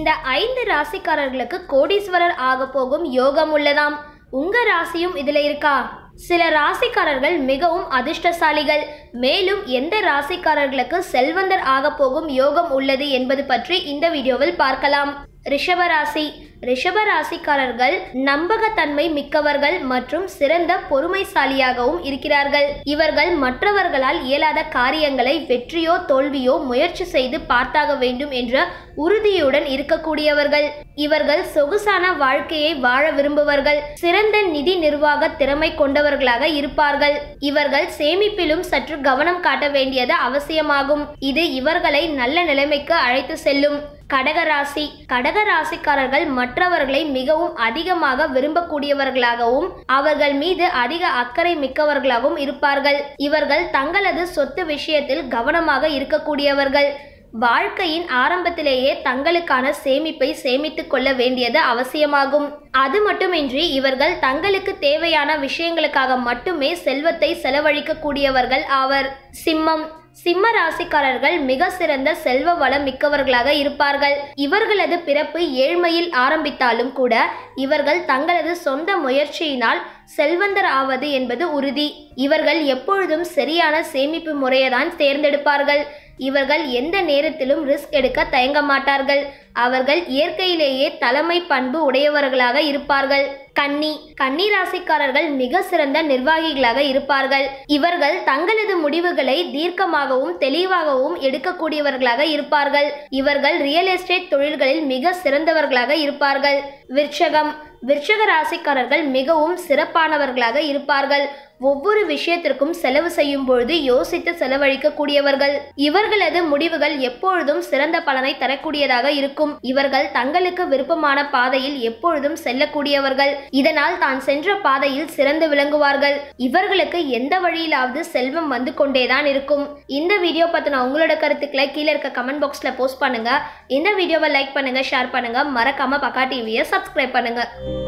இந்த ஐந்து ராசிக்காரர்களுக்கு கோடீஸ்வரர் ஆக போகும் யோகம் உள்ளதாம் உங்க ராசியும் இதுல இருக்கா சில ராசிக்காரர்கள் மிகவும் அதிர்ஷ்டசாலிகள் மேலும் எந்த ராசிக்காரர்களுக்கு செல்வந்தர் ஆக போகும் யோகம் உள்ளது என்பது பற்றி இந்த வீடியோவில் பார்க்கலாம் ரிஷபராசி ரிஷப ராசிக்காரர்கள் நம்பகத்தன்மை மிக்கவர்கள் மற்றும் சிறந்த பொறுமைசாலியாகவும் இருக்கிறார்கள் இவர்கள் மற்றவர்களால் இயலாத காரியங்களை வெற்றியோ தோல்வியோ முயற்சி செய்து பார்த்தாக வேண்டும் என்ற உறுதியுடன் இருக்கக்கூடியவர்கள் இவர்கள் சொகுசான வாழ்க்கையை வாழ விரும்புவர்கள் சிறந்த நிதி நிர்வாக திறமை கொண்டவர்களாக இருப்பார்கள் இவர்கள் சேமிப்பிலும் சற்று கவனம் காட்ட வேண்டியது அவசியமாகும் இது இவர்களை நல்ல நிலைமைக்கு அழைத்து செல்லும் கடகராசி கடகராசிக்காரர்கள் மற்றவர்களை மிகவும் அதிகமாக விரும்பக்கூடியவர்களாகவும் அவர்கள் மீது அதிக அக்கறை மிக்கவர்களாகவும் இருப்பார்கள் இவர்கள் தங்களது சொத்து விஷயத்தில் கவனமாக இருக்கக்கூடியவர்கள் வாழ்க்கையின் ஆரம்பத்திலேயே தங்களுக்கான சேமிப்பை சேமித்துக் கொள்ள வேண்டியது அவசியமாகும் அது மட்டுமின்றி இவர்கள் தங்களுக்கு தேவையான விஷயங்களுக்காக மட்டுமே செல்வத்தை செலவழிக்கக்கூடியவர்கள் ஆவர் சிம்மம் சிம்ம ராசிக்காரர்கள் மிக சிறந்த செல்வ வளம் மிக்கவர்களாக இருப்பார்கள் இவர்களது பிறப்பு ஏழ்மையில் ஆரம்பித்தாலும் கூட இவர்கள் தங்களது சொந்த முயற்சியினால் செல்வந்தர் ஆவது என்பது உறுதி இவர்கள் எப்பொழுதும் சரியான சேமிப்பு முறையைதான் தேர்ந்தெடுப்பார்கள் இவர்கள் எந்த நேரத்திலும் ரிஸ்க் எடுக்க தயங்க மாட்டார்கள் அவர்கள் இயற்கையிலேயே தலைமை பண்பு உடையவர்களாக இருப்பார்கள் கன்னி கன்னி ராசிக்காரர்கள் மிக சிறந்த நிர்வாகிகளாக இருப்பார்கள் இவர்கள் தங்களது முடிவுகளை தீர்க்கமாகவும் தெளிவாகவும் எடுக்கக்கூடியவர்களாக இருப்பார்கள் இவர்கள் ரியல் எஸ்டேட் தொழில்களில் மிக சிறந்தவர்களாக இருப்பார்கள் விருட்சகம் விருட்சக ராசிக்காரர்கள் மிகவும் சிறப்பானவர்களாக இருப்பார்கள் ஒவ்வொரு விஷயத்திற்கும் செலவு செய்யும் பொழுது யோசித்து செலவழிக்கக்கூடியவர்கள் இவர்களது முடிவுகள் எப்பொழுதும் சிறந்த பலனை தரக்கூடியதாக இருக்கும் இவர்கள் தங்களுக்கு விருப்பமான பாதையில் எப்பொழுதும் செல்லக்கூடியவர்கள் இதனால் தான் சென்ற பாதையில் சிறந்து விளங்குவார்கள் இவர்களுக்கு எந்த வழியிலாவது செல்வம் வந்து கொண்டேதான் இருக்கும் இந்த வீடியோ பத்தின உங்களோட கருத்துக்களை கீழே இருக்க கமெண்ட் பாக்ஸ்ல போஸ்ட் பண்ணுங்க இந்த வீடியோவை லைக் பண்ணுங்க ஷேர் பண்ணுங்க மறக்காம பக்கா டிவியை சப்ஸ்கிரைப் பண்ணுங்க